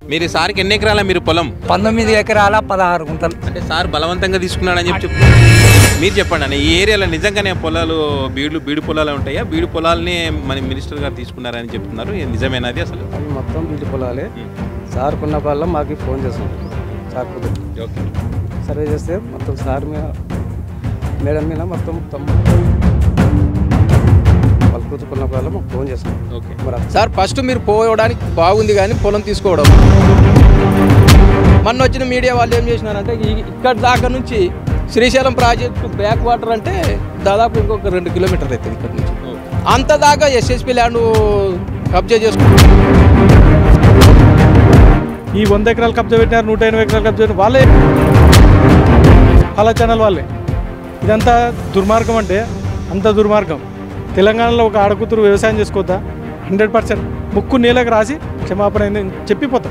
మీరు సార్కి ఎన్ని ఎకరాల మీరు పొలం పంతొమ్మిది ఎకరాల పదహారు గుంటలు అంటే సార్ బలవంతంగా తీసుకున్నాడని చెప్పి చెప్పు మీరు చెప్పండి అన్న ఈ ఏరియాలో నిజంగానే పొలాలు బీడు బీడు పొలాలు ఉంటాయా బీడు పొలాలని మన మినిస్టర్ గారు తీసుకున్నారని చెప్తున్నారు ఇది నిజమేనాది అసలు అవి మొత్తం బీటి పొలాలే సార్ కొన్న వాళ్ళ మాకు ఫోన్ చేస్తాం సార్ కుదిరి ఓకే సర్వే చేస్తే మొత్తం సార్ మీద మేడం మీద మొత్తం మొత్తం వాళ్ళు కూతుకున్న వాళ్ళ మాకు ఫోన్ చేస్తాం ఓకే మరి సార్ ఫస్ట్ మీరు పోవడానికి బాగుంది కానీ పొలం తీసుకోవడం మొన్న వచ్చిన మీడియా వాళ్ళు ఏం చేసినారంటే ఈ- ఇక్కడ దాకా నుంచి శ్రీశైలం ప్రాజెక్టు బ్యాక్ వాటర్ అంటే దాదాపు ఇంకొక రెండు కిలోమీటర్ అవుతుంది ఇక్కడ నుంచి అంత దాకా ఎస్ఎస్పి ల్యాండ్ కబ్జా చేసుకుంటారు ఈ వంద ఎకరాలు కబ్జా పెట్టినారు నూట ఎనభై ఎకరాలు కబ్జా పెట్టినారు వాళ్ళే అలా ఛానల్ వాళ్ళే ఇదంతా దుర్మార్గం అంటే అంత దుర్మార్గం తెలంగాణలో ఒక ఆడకూతురు వ్యవసాయం చేసుకోవద్దా హండ్రెడ్ పర్సెంట్ ముక్కు నీళ్ళకి రాసి క్షమాపణ అయింది చెప్పిపోతాం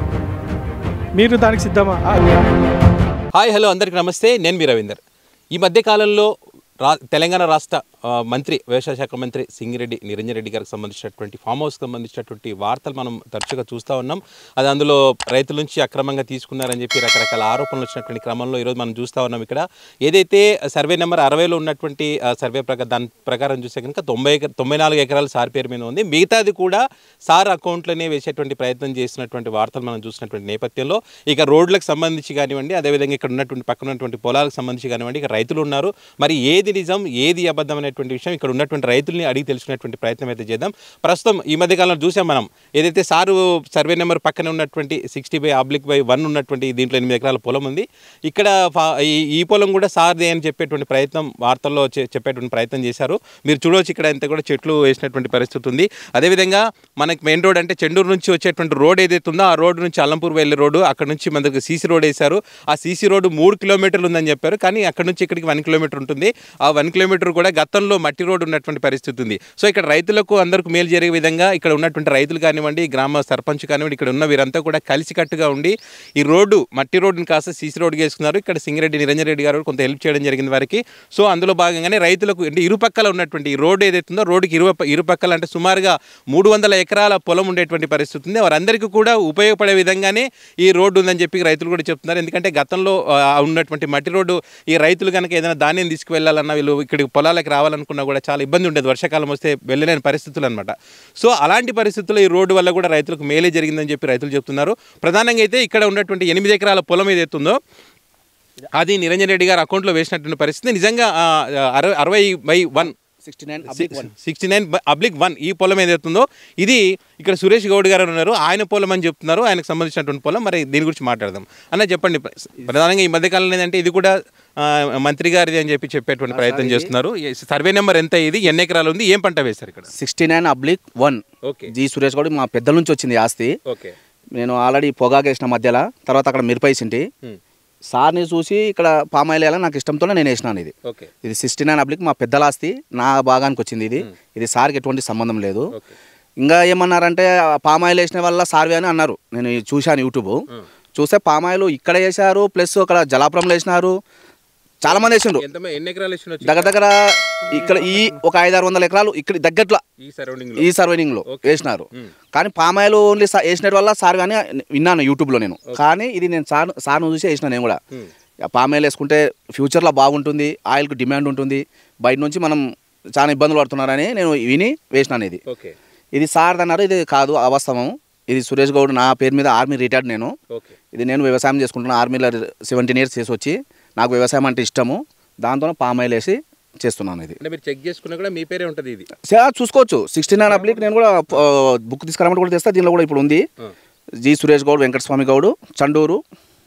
మీరు దానికి సిద్ధమా ఆ, హాయ్ హలో అందరికీ నమస్తే నేను మీ రవీందర్ ఈ మధ్య కాలంలో రా తెలంగాణ రాష్ట్ర ఆ, మంత్రి వ్యవసాయ శాఖ మంత్రి సింగిరెడ్డి నిరంజన్ రెడ్డి గారికి సంబంధించినటువంటి ఫామ్ హౌస్కి సంబంధించినటువంటి వార్తలు మనం తరచుగా చూస్తూ ఉన్నాం అది అందులో రైతుల నుంచి అక్రమంగా తీసుకున్నారని చెప్పి రకరకాల ఆరోపణలు వచ్చినటువంటి క్రమంలో ఈరోజు మనం చూస్తూ ఉన్నాం ఇక్కడ ఏదైతే సర్వే నెంబర్ అరవైలో ఉన్నటువంటి ఆ, సర్వే ప్రకారం దాని ప్రకారం చూస్తే కనుక తొంభై ఎకర తొంభై నాలుగు ఎకరాలు సార్ పేరు మీద ఉంది మిగతాది కూడా సార్ అకౌంట్లోనే వేసేటువంటి ప్రయత్నం చేస్తున్నటువంటి వార్తలు మనం చూసినటువంటి నేపథ్యంలో ఇక రోడ్లకు సంబంధించి కానివ్వండి అదేవిధంగా ఇక్కడ ఉన్నటువంటి పక్కన ఉన్నటువంటి పొలాలకు సంబంధించి కానివ్వండి ఇక రైతులు ఉన్నారు మరి ఏది నిజం ఏది అబద్ధం అనేటువంటి విషయం ఇక్కడ ఉన్నటువంటి రైతుల్ని అడిగి తెలుసుకునేటువంటి ప్రయత్నం అయితే చేద్దాం ప్రస్తుతం ఈ మధ్య కాలంలో చూసాం మనం ఏదైతే సారు సర్వే నెంబర్ పక్కన ఉన్నటువంటి sixty by oblique by one ఉన్నటువంటి దీంట్లో ఎనిమిది ఎకరాల పొలం ఉంది ఇక్కడ ఫా- ఈ ఈ పొలం కూడా సార్దే అని చెప్పేటువంటి ప్రయత్నం వార్తల్లో చె- చెప్పేటువంటి ప్రయత్నం చేశారు మీరు చూడవచ్చు ఇక్కడ అంతా కూడా చెట్లు వేసినటువంటి పరిస్థితి ఉంది అదేవిధంగా మనకి మెయిన్ రోడ్ అంటే చెండూరు నుంచి వచ్చేటువంటి రోడ్ ఏదైతే ఉందో ఆ రోడ్ నుంచి అల్లంపూర్ వెళ్ళే రోడ్డు అక్కడ నుంచి మనకు సీసీ రోడ్ వేశారు ఆ సీసీ రోడ్డు మూడు కిలోమీటర్లు ఉందని చెప్పారు కానీ అక్కడ నుంచి ఇక్కడికి వన్ కిలోమీటర్ ఉంటుంది ఆ వన్ కిలోమీటర్ కూడా గతంలో మట్టి రోడ్డు ఉన్నటువంటి పరిస్థితి ఉంది సో ఇక్కడ రైతులకు అందరికి మేలు జరిగే విధంగా ఇక్కడ ఉన్నటువంటి రైతులు కానివ్వండి గ్రామ సర్పంచ్ కానివ్వండి ఇక్కడ ఉన్న వీరంతా కూడా కలిసికట్టుగా ఉండి ఈ రోడ్డు మట్టి రోడ్డుని కాస్త సీసీ రోడ్డు వేసుకున్నారు ఇక్కడ సింగిరెడ్డి నిరంజన్ రెడ్డి గారు కొంత హెల్ప్ చేయడం జరిగింది వారికి సో అందులో భాగంగానే రైతులకు అంటే ఇరుపక్కల ఉన్నటువంటి ఈ రోడ్డు ఏదైతే ఉందో రోడ్డుకి ఇరు ఇరుపక్కల అంటే సుమారుగా మూడు వందల ఎకరాల పొలం ఉండేటువంటి పరిస్థితి ఉంది వారందరికీ కూడా ఉపయోగపడే విధంగానే ఈ రోడ్డు ఉందని చెప్పి రైతులు కూడా చెప్తున్నారు ఎందుకంటే గతంలో ఆ, ఉన్నటువంటి మట్టి రోడ్డు ఈ రైతులు కనుక ఏదైనా ధాన్యం తీసుకువెళ్ళాలన్నా వీళ్ళు ఇక్కడికి పొలాలకు రావాలనుకున్నా కూడా చాలా ఇబ్బంది ఉండేది వర్షాకాలం వస్తే వెళ్ళలేని పరిస్థితులు అనమాట సో అలాంటి పరిస్థితుల్లో ఈ రోడ్డు వల్ల కూడా రైతులకు మేలే జరిగిందని చెప్పి రైతులు చెప్తున్నారు ప్రధానంగా అయితే ఇక్కడ ఉన్నటువంటి ఎనిమిది ఎకరాల పొలం ఏదైతే ఉందో అది నిరంజన్ రెడ్డి గారు అకౌంట్లో వేసినటువంటి పరిస్థితి నిజంగా ఆ, అరవై అరవై by one sixty nine sixty nine oblique one ఈ పొలం ఏదైతుందో ఇది ఇక్కడ సురేష్ గౌడ్ గారు ఉన్నారు ఆయన పొలం అని చెప్తున్నారు ఆయనకు సంబంధించినటువంటి పొలం మరి దీని గురించి మాట్లాడదాం అన్న చెప్పండి ప్రధానంగా ఈ మధ్యకాలంలో ఏంటంటే ఇది కూడా ఆ, మంత్రి గారిది అని చెప్పి చెప్పేటువంటి ప్రయత్నం చేస్తున్నారు ఈ సర్వే నెంబర్ ఎంత ఇది ఎన్ని ఎకరాలు ఉంది ఏం పంట వేశారు ఇక్కడ sixty nine oblique one okay G Suresh Goud మా పెద్దల నుంచి వచ్చింది ఈ ఆస్తి ఓకే నేను ఆల్రెడీ పొగాకేసిన మధ్యలో తర్వాత అక్కడ మిరపైసింటి సార్ని చూసి ఇక్కడ పామాయిల్ వేయాలని నాకు ఇష్టంతోనే నేను వేసినాను ఇది ఓకే ఇది సిక్స్టీ నైన్ అబ్లిక్ మా పెద్దల ఆస్తి నా భాగానికి వచ్చింది ఇది ఇది సార్కి ఎటువంటి సంబంధం లేదు ఓకే ఇంకా ఏమన్నారంటే పామాయిల్ వేసిన వల్ల సార్వే అని అన్నారు నేను ఇది చూశాను యూట్యూబ్ చూస్తే పామాయిల్ ఇక్కడ వేశారు ప్లస్ అక్కడ జలాపురంలో వేసినారు చాలా మంది వేసిండ్రు ఎంత ఎన్ని ఎకరాలు ఇచ్చిన దగ్గర దగ్గర ఇక్కడ ఈ ఒక ఐదు ఆరు వందల ఎకరాలు ఇక్కడ దగ్గరలో ఈ సరౌండింగ్ ఈ సర్వైనింగ్ లో వేసినారు కానీ పామాయిల్ ఓన్లీ వేసిన వల్ల సార్ కానీ విన్నాను యూట్యూబ్ లో నేను కానీ ఇది నేను సార్ సార్ చూసి వేసిన నేను కూడా పామాయిల్ వేసుకుంటే ఫ్యూచర్ లో బాగుంటుంది ఆయిల్ కు డిమాండ్ ఉంటుంది బయట నుంచి మనం చాలా ఇబ్బందులు పడుతున్నారని నేను విని వేసినాను ఇది ఓకే ఇది సార్ అన్నారు ఇది కాదు అవాస్తవం ఇది సురేష్ గౌడ్ నా పేరు మీద ఆర్మీ రిటైర్డ్ నేను ఓకే ఇది నేను వ్యవసాయం చేసుకుంటున్నాను ఆర్మీలో సెవెంటీన్ ఇయర్స్ చేసి వచ్చి నాకు వ్యవసాయం అంటే ఇష్టము దాంతో పామాయిల్ వేసి చేస్తున్నాను ఇది అంటే మీరు చెక్ చేసుకున్నా కూడా మీ పేరే ఉంటుంది ఇది సార్ చూసుకోవచ్చు సిక్స్టీ నైన్ అప్లిక్ నేను కూడా బుక్ తీసుకురామంటే కూడా తెస్తా దీనిలో కూడా ఇప్పుడు ఉంది జి సురేష్ గౌడ్ వెంకటస్వామి గౌడ్ చండూరు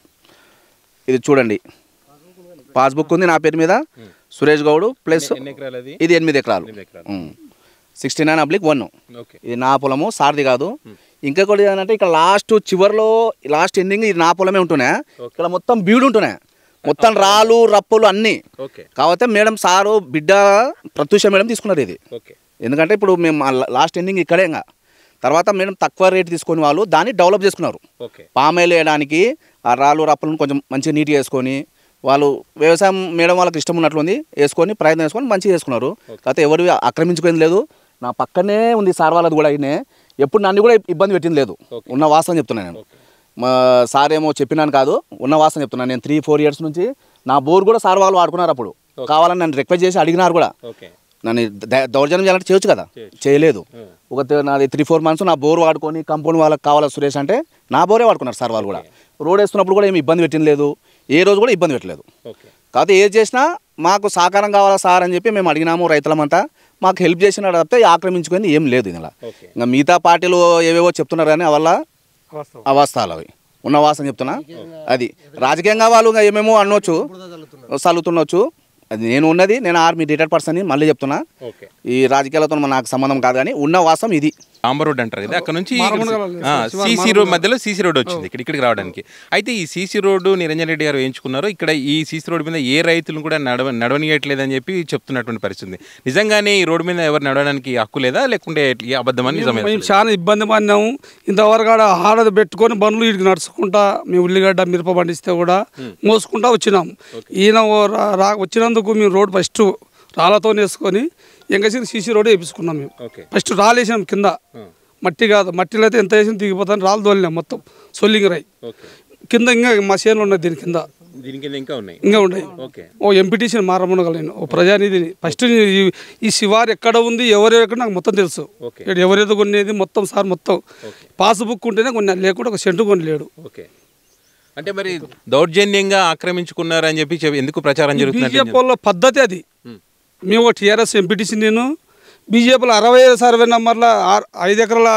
ఇది చూడండి పాస్బుక్ ఉంది నా పేరు మీద సురేష్ గౌడ్ ప్లస్ ఎన్ని ఎకరాలు అది ఇది ఎనిమిది ఎకరాలు ఎనిమిది ఎకరాలు sixty nine oblique one okay ఇది నా పొలము సార్ది కాదు ఇంకొకటి ఏంటంటే ఇక్కడ లాస్ట్ చివర్లో లాస్ట్ ఎండింగ్ ఇది నా పొలమే ఉంటున్నాయి ఇక్కడ మొత్తం బీడు ఉంటున్నాయి మొత్తం రాళ్ళు రప్పులు అన్నీ ఓకే కాకపోతే మేడం సారు బిడ్డ ప్రత్యూష మేడం తీసుకున్నారు ఇది ఓకే ఎందుకంటే ఇప్పుడు మేము లాస్ట్ ఎండింగ్ ఇక్కడే ఇంకా తర్వాత మేడం తక్కువ రేట్ తీసుకొని వాళ్ళు దాన్ని డెవలప్ చేసుకున్నారు ఓకే పామాయిల్ వేయడానికి ఆ రాళ్ళు రప్పలను కొంచెం మంచిగా నీట్గా వేసుకొని వాళ్ళు వ్యవసాయం మేడం వాళ్ళకి ఇష్టం ఉన్నట్లుంది వేసుకొని ప్రయత్నం చేసుకొని మంచిగా చేసుకున్నారు కాకపోతే ఎవరు ఆక్రమించుకునేది లేదు నా పక్కనే ఉంది సార్ వాళ్ళది కూడా అయినే ఎప్పుడు నన్ను కూడా ఇబ్బంది పెట్టింది లేదు ఉన్న వాస్తవం చెప్తున్నాను నేను మా సార్ ఏమో చెప్పినాను కాదు ఉన్న వాసన చెప్తున్నాను నేను త్రీ ఫోర్ ఇయర్స్ నుంచి నా బోర్ కూడా సార్ వాళ్ళు వాడుకున్నారు అప్పుడు కావాలని నన్ను రిక్వెస్ట్ చేసి అడిగినారు కూడా ఓకే నన్ను ద- దౌర్జన్యం చేయాలంటే చేయొచ్చు కదా చేయలేదు ఒక త- నాది త్రీ ఫోర్ మంత్స్ నా బోర్ వాడుకొని కంపౌండ్ వాళ్ళకి కావాలా సురేష్ అంటే నా బోరే వాడుకున్నారు సార్ వాళ్ళు కూడా రోడ్ వేస్తున్నప్పుడు కూడా ఏమి ఇబ్బంది పెట్టిన లేదు ఏ రోజు కూడా ఇబ్బంది పెట్టలేదు ఓకే కాకపోతే ఏది చేసినా మాకు సహకారం కావాలా సార్ అని చెప్పి మేము అడిగినాము రైతులమంతా మాకు హెల్ప్ చేసిన తప్పితే ఆక్రమించుకుంది ఏం లేదు ఇందులో ఓకే ఇంకా మిగతా పార్టీలు ఏవేవో చెప్తున్నారు కానీ అవల్ల వాస్తవం అవాస్తాలు అవి ఉన్న వాసన చెప్తున్నా అది రాజకీయంగా వాళ్ళు ఇంకా ఏమేమో అనొచ్చు చల్లుతుండొచ్చు అది నేను ఉన్నది నేను ఆర్మీ రిటైర్డ్ పర్సన్ మళ్ళీ చెప్తున్నా ఓకే ఈ రాజకీయాలతో నాకు సంబంధం కాదు కానీ ఉన్న వాసం ఇది ఆంబర్ రోడ్ అంటారు కదా అక్కడ నుంచి సీసీ రోడ్ మధ్యలో సీసీ రోడ్ వచ్చింది ఇక్కడ ఇక్కడికి రావడానికి అయితే ఈ సీసీ రోడ్డు నిరంజన్ రెడ్డి గారు వేయించుకున్నారు ఇక్కడ ఈ సీసీ రోడ్ మీద ఏ రైతులను కూడా నడవ నడవనియట్లేదని చెప్పి చెప్తున్నటువంటి పరిస్థితి నిజంగానే ఈ రోడ్డు మీద ఎవరు నడవడానికి హక్కు లేదా లేకుంటే ఈ అబద్ధమని నిజమే మేము చాలా ఇబ్బంది పడినాము ఇంతవరకు ఆడ ఆడది పెట్టుకొని బండ్లు ఇడికి నడుచుకుంటా మేము ఉల్లిగడ్డ మిరప పండిస్తే కూడా మోసుకుంటా వచ్చినాము ఈయన ఓ రా- రా వచ్చినందుకు మేము రోడ్ ఫస్ట్ రాళ్ళతో వేసుకొని ఎంగసిరి సీసీ రోడ్ వేపించుకున్నాం మేము ఓకే ఫస్ట్ రాళ్ళు వేసినాం కింద మట్టి కాదు మట్టిలో అయితే ఎంత వేసినా దిగిపోతాను రాళ్ళు తోలినాం మొత్తం సొల్లింగ్ రాయి ఓకే కింద ఇంకా మా చేనులు ఉన్నాయి దీని కింద దీని కింద ఇంకా ఉన్నాయి ఇంకా ఉన్నాయి ఓకే ఓ ఎంపీటీసీని మారమ్మనగలను ఓ ప్రజానిధిని ఫస్ట్ ఈ- ఈ శివారు ఎక్కడ ఉంది ఎవరు ఎక్కడ నాకు మొత్తం తెలుసు ఓకే. ఇక్కడ ఎవరేదో కొనేది మొత్తం సార్ మొత్తం పాస్బుక్ ఉంటేనే కొన్ని లేకుండా ఒక సెంటు కొని లేడు ఓకే అంటే మరి దౌర్జన్యంగా ఆక్రమించుకున్నారని చెప్పి చెప్- ఎందుకు ప్రచారం జరుగుతుంది బీజేపీ వాళ్ళ పద్ధతి అది మేము టీఆర్ఎస్ ఎంపీటీసీ నేను బీజేపీలో అరవై సర్వే నెంబర్ల ఆరు- ఐదు ఎకరాల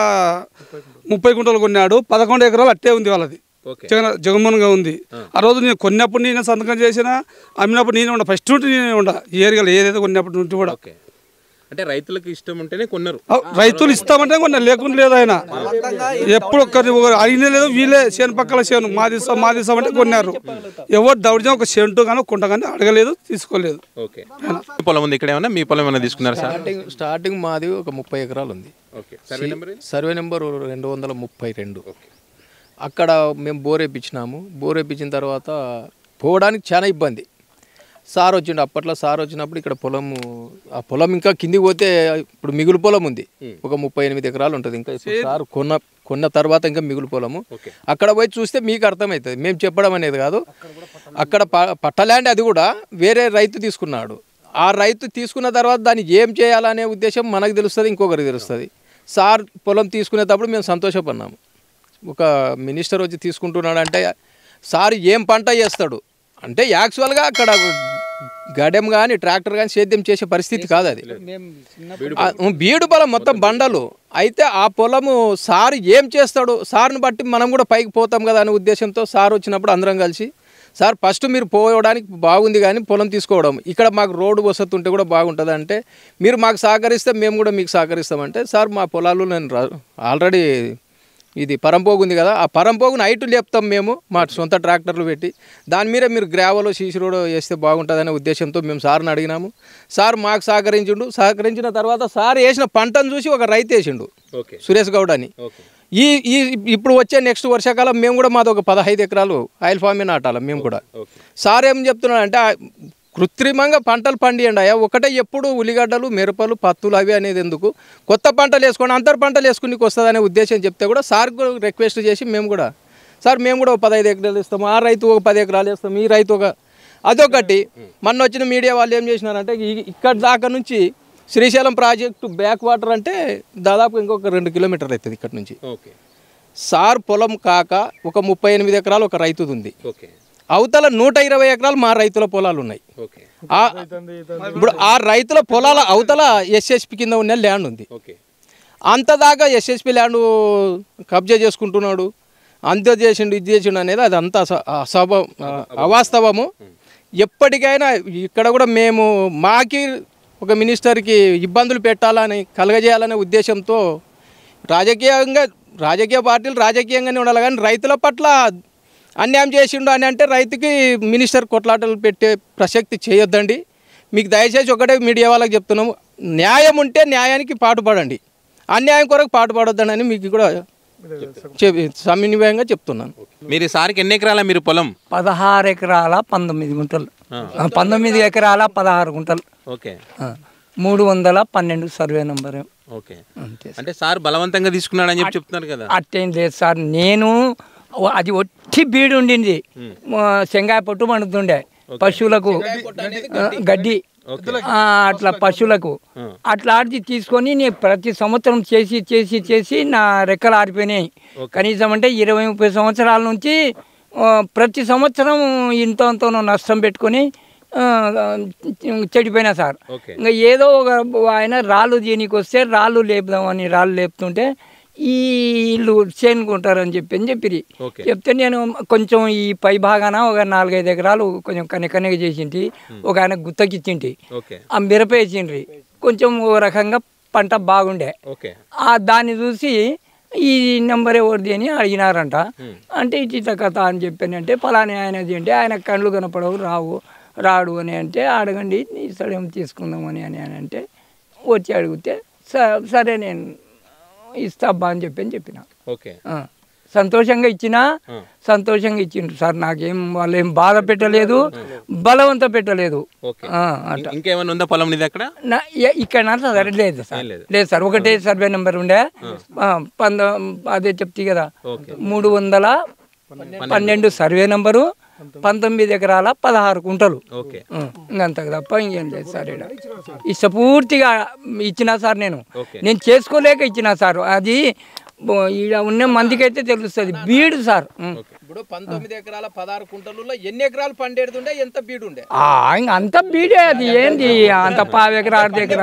ముప్పై గుంటలు కొన్నాడు పదకొండు ఎకరాలు అట్టే ఉంది వాళ్ళది ఓకే జగన్ జగన్మోహన్గా ఉంది ఆ రోజు నేను కొన్నప్పుడు నేను సంతకం చేసిన అమ్మినప్పుడు నేనే ఉండ ఫస్ట్ నుండి నేనే ఉండ ఈ ఏరియాలో ఏదైతే కొన్నప్పటి నుండి కూడా ఓకే అంటే రైతులకు ఇష్టం ఉంటేనే కొన్నారు ఆ, రైతులు ఇస్తామంటే కొన్నా లేకుండా లేదు ఆయన ఎప్పుడు ఒక్కరిని ఒకరు అడిగిన లేదు వీళ్ళే చేను పక్కల చేను మాది ఇస్తాం మాది ఇస్తాం అంటే కొన్నారు ఎవరు దౌర్జన్యం ఒక సెంటు కానీ ఒక కుంట కానీ అడగలేదు తీసుకోలేదు ఓకే మీ పొలం ఉంది ఇక్కడ ఏమన్నా మీ పొలం ఏమైనా తీసుకున్నారా సార్ స్టార్టింగ్ స్టార్టింగ్ మాది ఒక ముప్పై ఎకరాలు ఉంది okay survey number survey number రెండు వందల ముప్పై రెండు అక్కడ మేము బోర్ వేయించినాము బోర్ వేయించిన తర్వాత పోవడానికి చాలా ఇబ్బంది సార్ వచ్చిండు అప్పట్లో సార్ వచ్చినప్పుడు ఇక్కడ పొలము ఆ పొలం ఇంకా కిందికి పోతే ఇప్పుడు మిగులు పొలం ఉంది ఒక ముప్పై ఎనిమిది ఎకరాలు ఉంటుంది ఇంకా ఇప్పుడు సార్ కొన్న కొన్న తర్వాత ఇంకా మిగులు పొలము అక్కడ పోయి చూస్తే మీకు అర్థమవుతుంది మేము చెప్పడం అనేది కాదు అక్కడ ప- పట్ట ల్యాండ్ అది కూడా వేరే రైతు తీసుకున్నాడు ఆ రైతు తీసుకున్న తర్వాత దాన్ని ఏం చేయాలనే ఉద్దేశం మనకు తెలుస్తుంది ఇంకొకరికి తెలుస్తుంది సార్ పొలం తీసుకునేటప్పుడు మేము సంతోషపడినాము ఒక మినిస్టర్ వచ్చి తీసుకుంటున్నాడు అంటే సార్ ఏం పంట చేస్తాడు అంటే యాక్చువల్గా అక్కడ గడెం కానీ ట్రాక్టర్ కానీ సేద్యం చేసే పరిస్థితి కాదు అది ఆ, బీడు పొలం మొత్తం బండలు అయితే ఆ పొలము సార్ ఏం చేస్తాడు సార్ని బట్టి మనం కూడా పైకి పోతాం కదా అనే ఉద్దేశంతో సార్ వచ్చినప్పుడు అందరం కలిసి సార్ ఫస్ట్ మీరు పోవడానికి బాగుంది కానీ పొలం తీసుకోవడం ఇక్కడ మాకు రోడ్డు వసతి ఉంటే కూడా బాగుంటుంది అంటే మీరు మాకు సహకరిస్తే మేము కూడా మీకు సహకరిస్తామంటే సార్ మా పొలాలు నేను రా- ఆల్రెడీ ఇది పరంపోగు ఉంది కదా ఆ పరంపోగుని హైట్ లేపుతాం మేము మా సొంత ట్రాక్టర్లు పెట్టి దాని మీద మీరు గ్రావెల్ సీసీ రోడ్ వేస్తే బాగుంటుందనే ఉద్దేశంతో మేము సార్ని అడిగినాము సార్ మాకు సహకరించిండు సహకరించిన తర్వాత సార్ వేసిన పంటను చూసి ఒక రైతు వేసిండు ఓకే సురేష్ గౌడ్ అని ఓకే ఈ ఈ ఇప్పుడు వచ్చే నెక్స్ట్ వర్షాకాలం మేము కూడా మాది ఒక పదహైదు ఎకరాలు ఆయిల్ ఫార్మే నాటాలి మేము కూడా ఓకే సార్ ఏం చెప్తున్నాడు అంటే ఆ కృత్రిమంగా పంటలు పండియండి అయ్యా ఒకటే ఎప్పుడు ఉల్లిగడ్డలు మిరపలు పత్తులు అవి అనేది ఎందుకు కొత్త పంటలు వేసుకోండి అంతర్ పంటలు వేసుకునికి వస్తుందనే ఉద్దేశం చెప్తే కూడా సార్ కూడా రిక్వెస్ట్ చేసి మేము కూడా సార్ మేము కూడా ఒక పదహైదు ఎకరాలు ఇస్తాము ఆ రైతు ఒక పది ఎకరాలు ఇస్తాము ఈ రైతు ఒక అదొకటి మొన్న వచ్చిన మీడియా వాళ్ళు ఏం చేసినారంటే ఈ- ఇక్కడ దాకా నుంచి శ్రీశైలం ప్రాజెక్టు బ్యాక్ వాటర్ అంటే దాదాపు ఇంకొక రెండు కిలోమీటర్లు అవుతుంది ఇక్కడ నుంచి ఓకే సార్ పొలం కాక ఒక ముప్పై ఎనిమిది ఎకరాలు ఒక రైతుది ఉంది ఓకే అవతల నూట ఇరవై ఎకరాలు మా రైతుల పొలాలు ఉన్నాయి ఓకే ఆ ఇప్పుడు ఆ రైతుల పొలాల అవతల ఎస్ఎస్పి కింద ఉన్న ల్యాండ్ ఉంది ఓకే అంత దాకా ఎస్ఎస్పి ల్యాండ్ కబ్జా చేసుకుంటున్నాడు అంత చేసిండు ఇది చేసిండు అనేది అది అంత అస- అసభ అవాస్తవము ఎప్పటికైనా ఇక్కడ కూడా మేము మాకి ఒక మినిస్టర్కి ఇబ్బందులు పెట్టాలని కలగజేయాలనే ఉద్దేశంతో రాజకీయంగా రాజకీయ పార్టీలు రాజకీయంగానే ఉండాలి కానీ రైతుల పట్ల అన్యాయం చేసిండు అని అంటే రైతుకి మినిస్టర్ కొట్లాటలు పెట్టే ప్రసక్తి చేయొద్దండి మీకు దయచేసి ఒకటే మీడియా వాళ్ళకి చెప్తున్నాము న్యాయం ఉంటే న్యాయానికి పాటుపడండి అన్యాయం కొరకు పాటుపడొద్దని మీకు కూడా చెప్ సమన్వయంగా చెప్తున్నాను మీరు సార్కి ఎన్ని ఎకరాల మీరు పొలం పదహారు ఎకరాల పంతొమ్మిది గుంటలు ఆ, పంతొమ్మిది ఎకరాల పదహారు గుంటలు ఓకే ఆ, మూడు వందల పన్నెండు సర్వే నెంబర్ ఓకే అంతే అంటే సార్ బలవంతంగా తీసుకున్నాడని చెప్పి చెప్తున్నారు కదా అట్టేం లేదు సార్ నేను ఓ- అది ఒట్టి బీడు ఉండింది ఆ, శంగాయ పొట్టు పండుతుండే పశువులకు ఆ, గడ్డి ఆ, అట్లా పశువులకు అట్లా ఆడి తీసుకొని నేను ప్రతి సంవత్సరం చేసి చేసి చేసి నా రెక్కలు ఆరిపోయినాయి కనీసం అంటే ఇరవై ముప్పై సంవత్సరాల నుంచి ఆ, ప్రతి సంవత్సరం ఇంత అంత నష్టం పెట్టుకొని ఆ, చెడిపోయినా సార్ ఓకే. ఇంకా ఏదో ఒక ఆయన రాళ్ళు దీనికి వస్తే రాళ్ళు లేపుదామని రాళ్ళు లేపుతుంటే ఈ ఇల్లు చేనుకుంటారని చెప్పి అని చెప్పిరి ఓకే. చెప్తే నేను కొంచెం ఈ పై భాగాన ఒక నాలుగైదు ఎకరాలు కొంచెం కనెకనెగ చేసింటి ఒక ఆయన గుత్తకిచ్చింటి ఓకే ఆ మిరప వేసిండ్రి కొంచెం ఓ రకంగా పంట బాగుండే ఓకే ఆ దాన్ని చూసి ఈ నెంబర్ ఎవరిది అని అడిగినారంట అంటే ఇట్లా కథ అని చెప్పానంటే పలాని ఆయనది అంటే ఆయన కళ్ళు కనపడవు రావు రాడు అని అంటే అడగండి ఇస్తాడేమో తీసుకుందామని అని అని అంటే వచ్చి అడిగితే "స- సరే నేను ఇస్తా అబ్బా అని చెప్పి అని చెప్పిన ఓకే ఆ. సంతోషంగా ఇచ్చినా సంతోషంగా ఇచ్చిండ్రు సార్ నాకేం వాళ్ళు ఏం బాధ పెట్టలేదు బలవంత పెట్టలేదు ఓకే ఆ, ఇం- ఇంకేమైనా ఉందా పొలం నీది అక్కడ నా ఎ- ఇక్కడ నా సార్ లేదు సార్ లేదు. లేదు సార్ ఒకటే సర్వే నెంబర్ ఉండే ఆ, పంద అదే చెప్తే కదా మూడు వందల పన్నెండు సర్వే నెంబరు పంతొమ్మిది ఎకరాల పదహారు కుంటలు ఓకే ఆ, ఇంకంత తప్ప ఇంకేం లేదు సార్ ఈడ ఇష్టపూర్తిగా ఇచ్చినా సార్ నేను ఓకే. నేను చేసుకోలేక ఇచ్చినా సార్ అది బో- ఈడ ఉన్న మందికైతే తెలుస్తుంది బీడు సార్ ఉం. ఇప్పుడు పంతొమ్మిది ఎకరాల పదహారు కుంటలలో ఎన్ని ఎకరాలు పండేడుండే ఎంత బీడుండే ఆ, ఇంక అంత బీడే అది ఏంది అంత పావు ఎకరా అర్ధ ఎకరా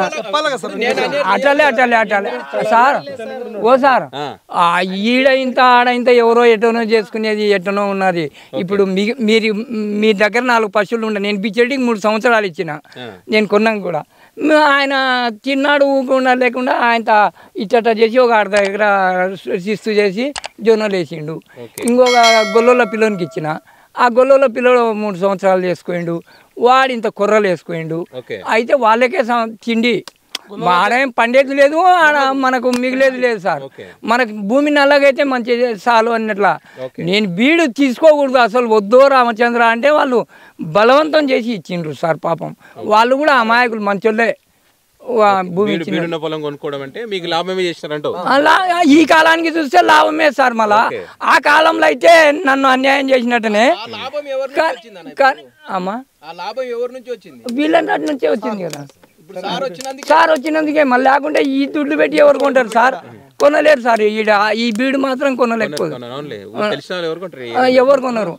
అటలే అటలే అటలే సార్ ఓ సార్ ఆ, ఈడ ఇంత ఆడ ఇంత ఎవరో ఎటనో చేసుకునేది ఎటనో ఉన్నది ఇప్పుడు మీ మీరు మీ దగ్గర నాలుగు పశువులు ఉండే నేను బిచ్చడికి మూడు సంవత్సరాలు ఇచ్చిన నేను కొన్నాను కూడా మ- ఆయన చిన్నాడు ఊకుండా లేకుండా ఆయన ఇచ్చట చేసి ఒక అర్ధ ఎకరా శిస్తు చేసి జొన్నలు వేసిండు ఇంకొక గొల్లోల పిల్లోనికి ఇచ్చిన ఆ గొల్లోల పిల్లడు మూడు సంవత్సరాలు చేసుకోండు వాడు ఇంత కుర్రలు వేసుకోండు ఓకే. అయితే వాళ్ళకే సం- తిండి ఆడేం పండేది లేదు ఆడ మనకు మిగిలేదు లేదు సార్ మనకు భూమి నల్లగైతే మంచి చాలు అన్నట్ల నేను బీడు తీసుకోకూడదు అసలు వద్దో రామచంద్ర అంటే వాళ్ళు బలవంతం చేసి ఇచ్చిండ్రు సార్ పాపం వాళ్ళు కూడా అమాయకులు మంచోళ్ళే వా- భూమి వీడు ఇచ్చిన వీడున్న పొలం కొనుక్కోవడం అంటే మీకు లాభమే చేసినారంటో అలా ఈ కాలానికి చూస్తే లాభమే సార్ మళ్ళా ఆ కాలంలో అయితే నన్ను అన్యాయం చేసినట్టునే ఆ లాభం ఎవరి నుంచి కా- వచ్చింది అన్న కానీ అమ్మా ఆ లాభం ఎవరి నుంచి వచ్చింది వీళ్ళ నుంచే వచ్చింది కదా ఇప్పుడు సార్ వచ్చినందుకు సార్ వచ్చినందుకే మళ్ళీ లేకుంటే ఈ దుడ్లు పెట్టి ఎవరు కొంటారు సార్ కొనలేరు సార్ ఈడ ఈ బీడు మాత్రం కొనలేకపోదు అవునులే ఊరు తెలిసిన వాళ్ళు ఎవరు కొంటారు ఆ, ఎవరు కొనరు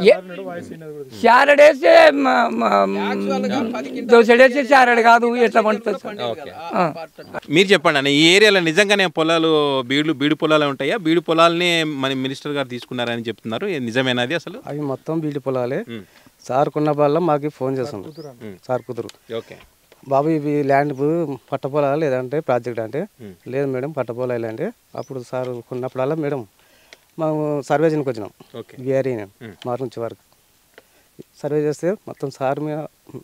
శారడేస్తే దోసడేస్తే శారడ్ కాదు ఎట్లా పండుతుంది సార్ ఆ. మీరు చెప్పండి అన్న ఈ ఏరియాలో నిజంగానే పొలాలు బీడు బీడు పొలాలు ఉంటాయా బీడు పొలాలని మన మినిస్టర్ గారు తీసుకున్నారని చెప్తున్నారు ఇది నిజమేనాది అసలు అవి మొత్తం బీడి పొలాలే సార్ కొన్న వాళ్ళ మాకు ఫోన్ చేస్తుంది సార్ కుదురు ఓకే బాబు ఇవి ల్యాండ్ పట్ట పొలాలు లేదంటే ప్రాజెక్ట్ అంటే లేదు మేడం పట్ట పొలాలు అంటే అప్పుడు సార్ కొన్నప్పుడల్లా మేడం మేము సర్వే చేయడానికి వచ్చినాం ఓకే. ఈ ఏరియా మారు నుంచి వరకు సర్వే చేస్తే మొత్తం సార్ మీద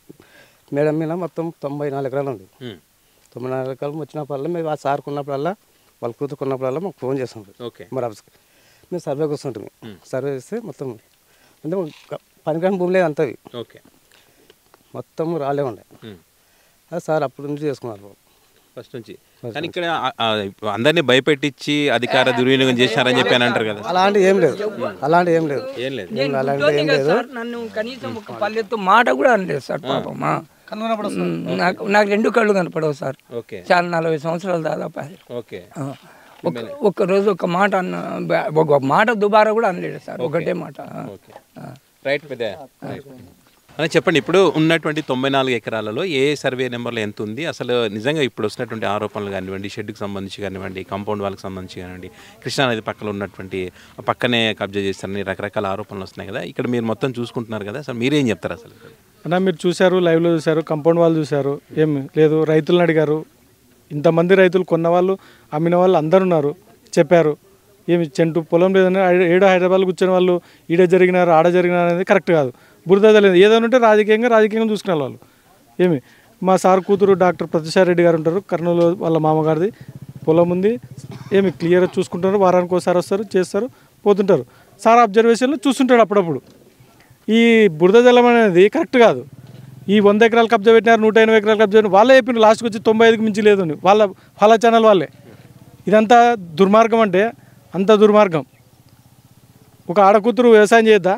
మేడం మీద మొత్తం తొంభై నాలుగు ఎకరాలు ఉంది ఉమ్. తొంభై నాలుగు ఎకరాలు వచ్చినప్పుడల్లా మేము ఆ సార్ కొన్నప్పుడల్లా వాళ్ళ కూతురు కొన్నప్పుడల్లా మాకు ఫోన్ చేస్తుంటారు ఓకే మరి ఆఫీస్కి మేము సర్వేకి వస్తుంటాం సర్వే చేస్తే మొత్తం అంటే పనికిరాని భూమి లేదు అంతవి ఓకే మొత్తం రాలే ఉండే ఉమ్. అది సార్ అప్పటి నుంచి చేసుకున్నారు ఫస్ట్ నుంచి కానీ ఇక్కడ ఆ- ఆ అందరినీ భయపెట్టించి అధికార దుర్వినియోగం చేశారని చెప్పి అని అంటారు కదా అలాంటి ఏం లేదు అలాంటి ఏం లేదు ఏం లేదు ఏం అలాంటి ఏం లేదు సార్ నన్ను కనీసం ఒక పల్లెత్తు మాట కూడా అనలేదు సార్ పాపం ఆ. ఉమ్, నాకు నాకు రెండు కళ్ళు కనపడవు సార్ ఓకే చాలా నలభై సంవత్సరాలు దాదాపు అది. ఓకే ఆ. ఒక ఒక్క రోజు ఒక మాట అన్న బ- ఒక మాట దుబారా కూడా అనలేడు సార్ ఒకటే మాట ఆ. ఓకే రైట్ పెద్ద రైట్. అని చెప్పండి ఇప్పుడు ఉన్నటువంటి తొంభై నాలుగు ఎకరాలలో ఏ సర్వే నెంబర్లో ఎంత ఉంది అసలు నిజంగా ఇప్పుడు వస్తున్నటువంటి ఆరోపణలు కానివ్వండి షెడ్కి సంబంధించి కానివ్వండి కాంపౌండ్ వాళ్ళకి సంబంధించి కానివ్వండి కృష్ణానది పక్కన ఉన్నటువంటి పక్కనే కబ్జా చేస్తారని రకరకాల ఆరోపణలు వస్తున్నాయి కదా ఇక్కడ మీరు మొత్తం చూసుకుంటున్నారు కదా అసలు మీరేం చెప్తారు అసలు అన్న మీరు చూశారు లైవ్లో చూశారు కంపౌండ్ వాళ్ళు చూశారు ఏం లేదు రైతులను అడిగారు ఇంతమంది రైతులు కొన్న వాళ్ళు అమ్మిన వాళ్ళు అందరు ఉన్నారు చెప్పారు ఏమి చెంటు పొలం లేదని ఆడ- ఏడో హైదరాబాద్లో కూర్చొని వాళ్ళు ఈడ జరిగినారు ఆడ జరిగినారు అనేది కరెక్ట్ కాదు బురద లేదు ఏదైనా ఉంటే రాజకీయంగా రాజకీయంగా చూసుకునే వాళ్ళు ఏమి మా సార్ కూతురు డాక్టర్ ప్రతిషా రెడ్డి గారు ఉంటారు కర్నూలు వాళ్ళ మామగారిది పొలం ఉంది ఏమి క్లియర్గా చూసుకుంటారు వారానికి ఒకసారి వస్తారు చేస్తారు పోతుంటారు సార్ అబ్జర్వేషన్లో చూస్తుంటాడు అప్పుడప్పుడు ఈ బురద జలం అనేది కరెక్ట్ కాదు ఈ వంద ఎకరాలు కబ్జా పెట్టినారు నూట ఎనభై ఎకరాలు కబ్జా పెట్టినారు వాళ్ళే చెప్పిన లాస్ట్కి వచ్చి తొంభై ఐదుకి మించి లేదు అని. వాళ్ళ వాళ్ళ ఛానల్ వాళ్ళే ఇదంతా దుర్మార్గం అంటే అంత దుర్మార్గం ఒక ఆడకూతురు వ్యవసాయం చేయొద్దా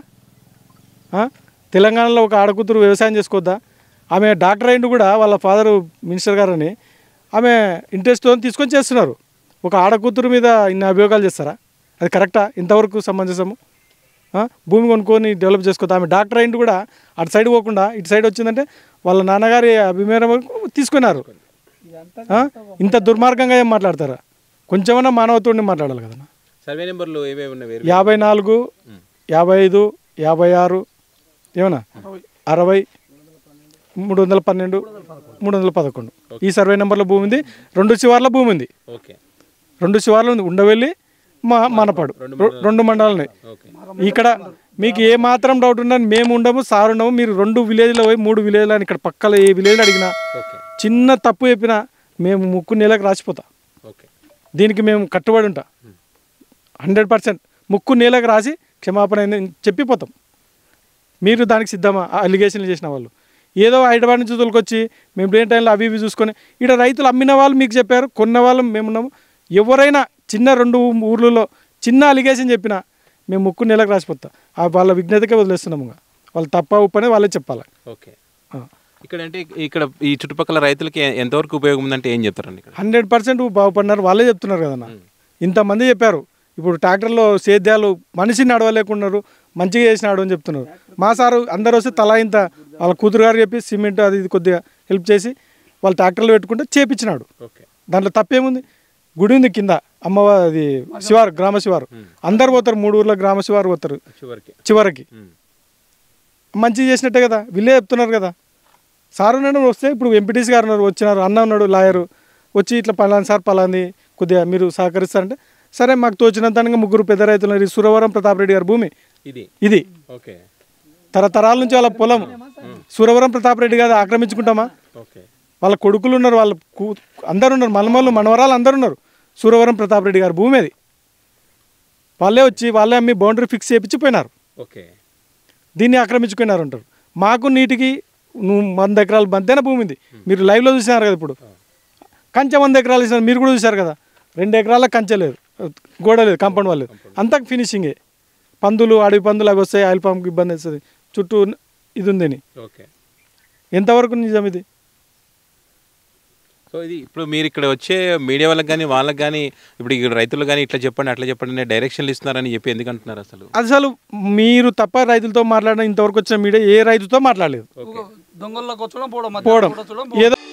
ఆ? తెలంగాణలో ఒక ఆడకూతురు వ్యవసాయం చేసుకోవద్దా ఆమె డాక్టర్ అయిండు కూడా వాళ్ళ ఫాదర్ మినిస్టర్ గారని ఆమె ఇంట్రెస్ట్తో తీసుకొని చేస్తున్నారు ఒక ఆడకూతురు మీద ఇన్ని అభియోగాలు చేస్తారా అది కరెక్టా ఇంతవరకు సమంజసము ఆ? భూమి కొనుక్కొని డెవలప్ చేసుకోవద్దు ఆమె డాక్టర్ అయిండు కూడా అటు సైడ్ పోకుండా ఇటు సైడ్ వచ్చిందంటే వాళ్ళ నాన్నగారి అభిమేరం తీసుకున్నారు ఆ? ఇంత దుర్మార్గంగా ఏం మాట్లాడతారా కొంచెమన్నా మానవత్వండి మాట్లాడాలి కదా సర్వే నెంబర్లు ఏమేమి ఉన్నాయి వేరు యాభై నాలుగు యాభై ఐదు యాభై ఆరు ఏమన్నా అరవై మూడు వందల పన్నెండు మూడు వందల పదకొండు ఈ సర్వే నెంబర్ల భూమి ఉంది రెండు శివార్ల భూమి ఉంది ఓకే రెండు శివార్లు ఉంది ఉండవెల్లి మా మనపాడు రె- రెండు మండలాలు ఉన్నాయి ఇక్కడ మీకు ఏ మాత్రం డౌట్ ఉన్నా మేము ఉండము సార్ ఉండము మీరు రెండు విలేజ్లో పోయి మూడు విలేజ్లో అని ఇక్కడ పక్కల ఏ విలేజ్లో అడిగినా ఓకే చిన్న తప్పు చెప్పినా మేము ముక్కు నెలకు రాసిపోతా ఓకే దీనికి మేము కట్టుబడి ఉంటా హండ్రెడ్ పర్సెంట్ ముక్కు నేలకు రాసి క్షమాపణ అయింది అని చెప్పిపోతాం మీరు దానికి సిద్ధమా ఆ అలిగేషన్లు చేసిన వాళ్ళు ఏదో హైదరాబాద్ నుంచి తోలుకొచ్చి మేము లేని టైంలో అవి ఇవి చూసుకొని ఇక్కడ రైతులు అమ్మిన వాళ్ళు మీకు చెప్పారు కొన్న వాళ్ళు మేమున్నాము ఎవరైనా చిన్న రెండు ఊర్లలో చిన్న అలిగేషన్ చెప్పినా మేము ముక్కు నెలకు రాసిపోతా ఆ వాళ్ళ విజ్ఞతకే వదిలేస్తున్నాము ఇంకా. వాళ్ళు తప్ప ఉప్పు అనేది వాళ్ళే చెప్పాలి ఓకే ఆ. ఇక్కడ అంటే ఇక్కడ ఈ చుట్టుపక్కల రైతులకి ఎ- ఎంతవరకు ఉపయోగం ఉందంటే ఏం చెప్తారండి ఇక్కడ హండ్రెడ్ పర్సెంట్ బాగుపడినారు వాళ్ళే చెప్తున్నారు కదన్న ఇంతమంది చెప్పారు ఇప్పుడు ట్రాక్టర్లో సేద్యాలు మనిషిని నడవలేకున్నారు మంచిగా చేసినాడు అని చెప్తున్నారు మా సారు అందరు వస్తే తలా ఇంత వాళ్ళ కూతురు గారు చెప్పి సిమెంట్ అది ఇది కొద్దిగా హెల్ప్ చేసి వాళ్ళు ట్రాక్టర్లు పెట్టుకుంటే చేపించినాడు ఓకే దాంట్లో తప్పేముంది గుడి ఉంది కింద అమ్మవారి అది శివారు గ్రామ శివారు అందరు పోతారు మూడు ఊర్ల గ్రామ శివారు పోతారు చివరికి చివరికి ఉమ్. మంచిగా చేసినట్టే కదా వీళ్ళే చెప్తున్నారు కదా సార్ ఉన్నాడు వస్తే ఇప్పుడు ఎంపీటీసీ గారు ఉన్నారు వచ్చినారు అన్న ఉన్నాడు లాయరు వచ్చి ఇట్లా పలాని సార్ పలాంది కొద్దిగా మీరు సహకరిస్తారంటే సరే మాకు తోచినంతగా ముగ్గురు పెద్ద రైతులు ఉన్నారు. ఇది సూరవరం ప్రతాప్ రెడ్డి గారి భూమి ఇది ఇది ఓకే తరతరాల నుంచి వాళ్ళ పొలం సూరవరం ప్రతాప్ రెడ్డి గారు ఆక్రమించుకుంటామా ఓకే వాళ్ళ కొడుకులు ఉన్నారు వాళ్ళ కూ- అందరు ఉన్నారు మనమల్లు మనవరాలు అందరు ఉన్నారు సూరవరం ప్రతాప్ రెడ్డి గారి భూమి అది వాళ్ళే వచ్చి వాళ్ళే అమ్మి బౌండరీ ఫిక్స్ చేయించిపోయినారు ఓకే దీన్ని ఆక్రమించుకున్నారు అంటారు మాకు నీటికి నువ్వు వంద ఎకరాలు బంతైన భూమి ఉంది మీరు లైవ్లో చూసినారు కదా ఇప్పుడు కంచె వంద ఎకరాలు ఇచ్చినారు మీరు కూడా చూశారు కదా రెండు ఎకరాల కంచె లేదు గోడ లేదు కాంపౌండ్ వాళ్ళు అంతా ఫినిషింగే పందులు అడవి పందులు అవి వస్తాయి ఆయిల్ పంప్కి ఇబ్బంది వస్తుంది చుట్టూ ఇది ఉందని ఓకే ఎంతవరకు నిజం ఇది సో ఇది ఇప్పుడు మీరు ఇక్కడ వచ్చే మీడియా వాళ్ళకి కానీ వాళ్ళకి కానీ ఇప్పుడు ఇక్కడ రైతులు కానీ ఇట్లా చెప్పండి అట్లా చెప్పండి అనే డైరెక్షన్లు ఇస్తున్నారని చెప్పి ఎందుకు అంటున్నారు అసలు అసలు మీరు తప్ప రైతులతో మాట్లాడిన ఇంతవరకు వచ్చిన మీడియా ఏ రైతుతో మాట్లాడలేదు దొంగల్లోకి వచ్చడం పోవడం పోవడం ఏదో